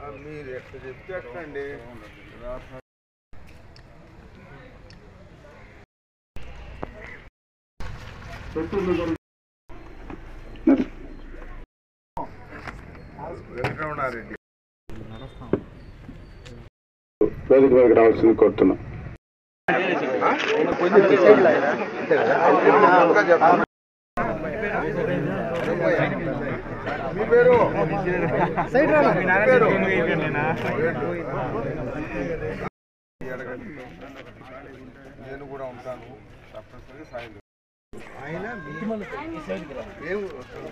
మీరు ఎట్లా చెప్తే ఎట్లండి వెంకటరమణారెడ్డి వేదిక మీదకి రావాల్సింది కోరుతున్నాం మీ పేరు మీ పేరు నేను కూడా ఉంటాను తప్పనిసరిగా సాయం ఏం-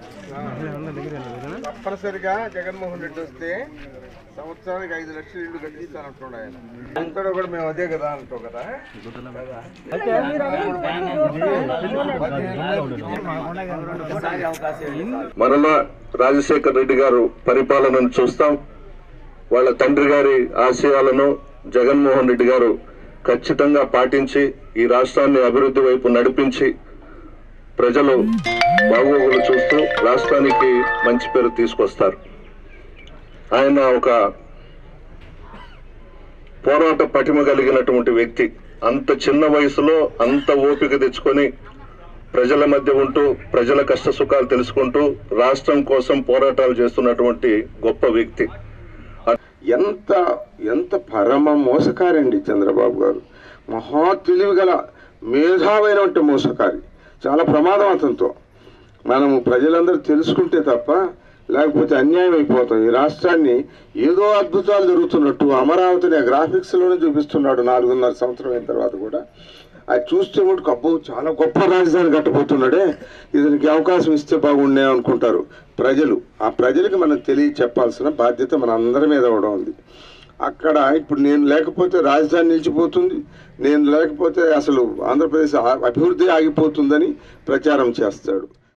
తప్పనిసరిగా జగన్మోహన్ రెడ్డి వస్తే సంవత్సరానికి ఐదు లక్షలు ఇల్లు కట్టిస్తానంటున్నాడు ఆయన అంతటా కూడా మేము అదే కదా అంటాం కదా మరలా రాజశేఖర్ రెడ్డి గారు పరిపాలనను చూస్తాం వాళ్ళ తండ్రి గారి ఆశయాలను జగన్మోహన్ రెడ్డి గారు ఖచ్చితంగా పాటించి ఈ రాష్ట్రాన్ని అభివృద్ధి వైపు నడిపించి ప్రజలు బాగోగులు చూస్తూ రాష్ట్రానికి మంచి పేరు తీసుకొస్తారు ఆయన ఒక పోరాట పటిమ కలిగినటువంటి వ్యక్తి అంత చిన్న వయసులో అంత ఓపిక తెచ్చుకొని ప్రజల మధ్య ఉంటూ ప్రజల కష్ట సుఖాలు తెలుసుకుంటూ రాష్ట్రం కోసం పోరాటాలు చేస్తున్నటువంటి గొప్ప వ్యక్తి ఎంత ఎంత పరమ మోసకారండి చంద్రబాబు గారు మహా తెలివి గల మేధావైనటువంటి మోసకారి చాలా ప్రమాదం అతనితో మనము ప్రజలందరూ తెలుసుకుంటే తప్ప లేకపోతే అన్యాయం అయిపోతాం ఈ రాష్ట్రాన్ని ఏదో అద్భుతాలు జరుగుతున్నట్టు అమరావతిని ఆ గ్రాఫిక్స్లోనే చూపిస్తున్నాడు నాలుగున్నర సంవత్సరం అయిన తర్వాత కూడా అది చూస్తే మటుకు అబ్బో చాలా గొప్ప రాజధాని కట్టబోతున్నాడే ఇతనికి అవకాశం ఇస్తే బాగుండే అనుకుంటారు ప్రజలు ఆ ప్రజలకు మనం తెలియ చెప్పాల్సిన బాధ్యత మన అందరి మీద కూడా ఉంది అక్కడ ఇప్పుడు నేను లేకపోతే రాజధాని నిలిచిపోతుంది నేను లేకపోతే అసలు ఆంధ్రప్రదేశ్ ఆ- అభివృద్ధి ఆగిపోతుందని ప్రచారం చేస్తాడు